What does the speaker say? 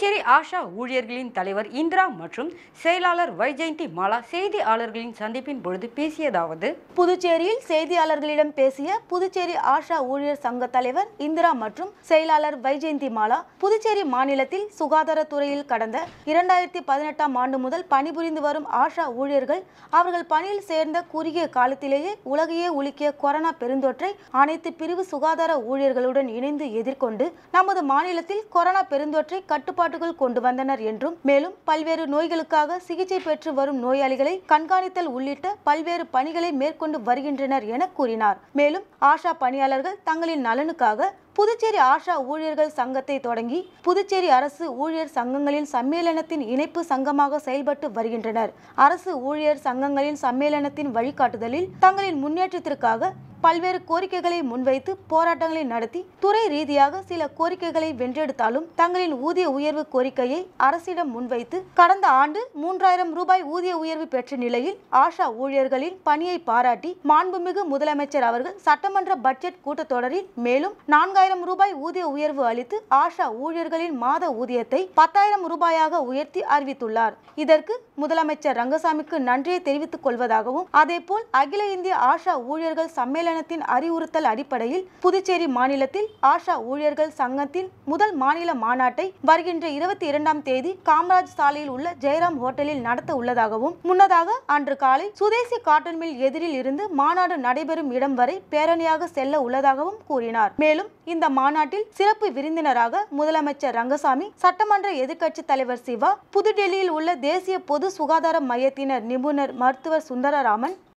புதுச்சேரி ஆஷா ஊழியர்களின் தலைவர் இந்திரா மற்றும் செயலாளர் வைஜெயந்தி மாலா செய்தியாளர்களின் சந்திப்பின் பொழுது பேசியதாவது புதுச்சேரியில் செய்தியாளர்களிடம் பேசிய புதுச்சேரி ஆஷா ஊழியர் சங்க தலைவர் இந்திரா மற்றும் செயலாளர் வைஜெயந்தி மாலா புதுச்சேரி மாநிலத்தில் சுகாதாரத்துறையில் கடந்த இரண்டாயிரத்தி பதினெட்டாம் ஆண்டு முதல் பணிபுரிந்து வரும் ஆஷா ஊழியர்கள் அவர்கள் பணியில் சேர்ந்த குறுகிய காலத்திலேயே உலகையே உலுக்கிய கொரோனா பெருந்தொற்றை அனைத்து பிரிவு சுகாதார ஊழியர்களுடன் இணைந்து எதிர்கொண்டு நமது மாநிலத்தில் கொரோனா பெருந்தொற்றை கட்டுப்பாட்டுக்குள் கொண்டு வந்தனர் என்றும் மேலும் பல்வேறு நோய்களுக்காக சிகிச்சை பெற்று வரும் நோயாளிகளை கண்காணித்தல் உள்ளிட்ட பல்வேறு பணிகளை மேற்கொண்டு வருகின்றனர் என கூறினார் மேலும் ஆஷா பணியாளர்கள் தங்களின் நலனுக்காக புதுச்சேரி ஆஷா ஊழியர்கள் சங்கத்தை தொடங்கி புதுச்சேரி அரசு ஊழியர் சங்கங்களின் சம்மேளனத்தின் இணைப்பு சங்கமாக செயல்பட்டு வருகின்றனர் அரசு ஊழியர் சங்கங்களின் சம்மேளனத்தின் வழிகாட்டுதலில் தங்களின் முன்னேற்றத்திற்காக பல்வேறு கோரிக்கைகளை முன்வைத்து போராட்டங்களை நடத்தி துறை ரீதியாக சில கோரிக்கைகளை வென்றெடுத்தாலும் தங்களின் ஊதிய உயர்வு கோரிக்கையை அரசிடம் முன்வைத்து கடந்த ஆண்டு மூன்றாயிரம் ரூபாய் ஊதிய உயர்வு பெற்ற நிலையில் ஆஷா ஊழியர்களின் பணியை பாராட்டி மாண்புமிகு முதலமைச்சர் அவர்கள் சட்டமன்ற பட்ஜெட் கூட்டத்தொடரில் மேலும் நான்காயிரம் ரூபாய் ஊதிய உயர்வு அளித்து ஆஷா ஊழியர்களின் மாத ஊதியத்தை பத்தாயிரம் ரூபாயாக உயர்த்தி அறிவித்துள்ளார் இதற்கு முதலமைச்சர் ரங்கசாமிக்கு நன்றியை தெரிவித்துக் கொள்வதாகவும் அதேபோல் அகில இந்திய ஆஷா ஊழியர்கள் சம்மேளனத்தின் அறிவுறுத்தல் அடிப்படையில் புதுச்சேரி மாநிலத்தில் ஆஷா ஊழியர்கள் சங்கத்தின் முதல் மாநில மாநாட்டை வருகின்ற இருபத்தி இரண்டாம் தேதி காமராஜ் சாலையில் உள்ள ஜெயராம் ஹோட்டலில் நடத்த உள்ளதாகவும் முன்னதாக அன்று காலை சுதேசி காட்டன் மில் எதிரில் இருந்து மாநாடு நடைபெறும் இடம் வரை பேரணியாக செல்ல உள்ளதாகவும் கூறினார் மேலும் இந்த மாநாட்டில் சிறப்பு விருந்தினராக முதலமைச்சர் ரங்கசாமி சட்டமன்ற எதிர்க்கட்சி தலைவர் சிவா புதுடெல்லியில் உள்ள தேசிய பொது சுகாதார மையத்தினர் நிபுணர் மருத்துவர் சுந்தரராமன்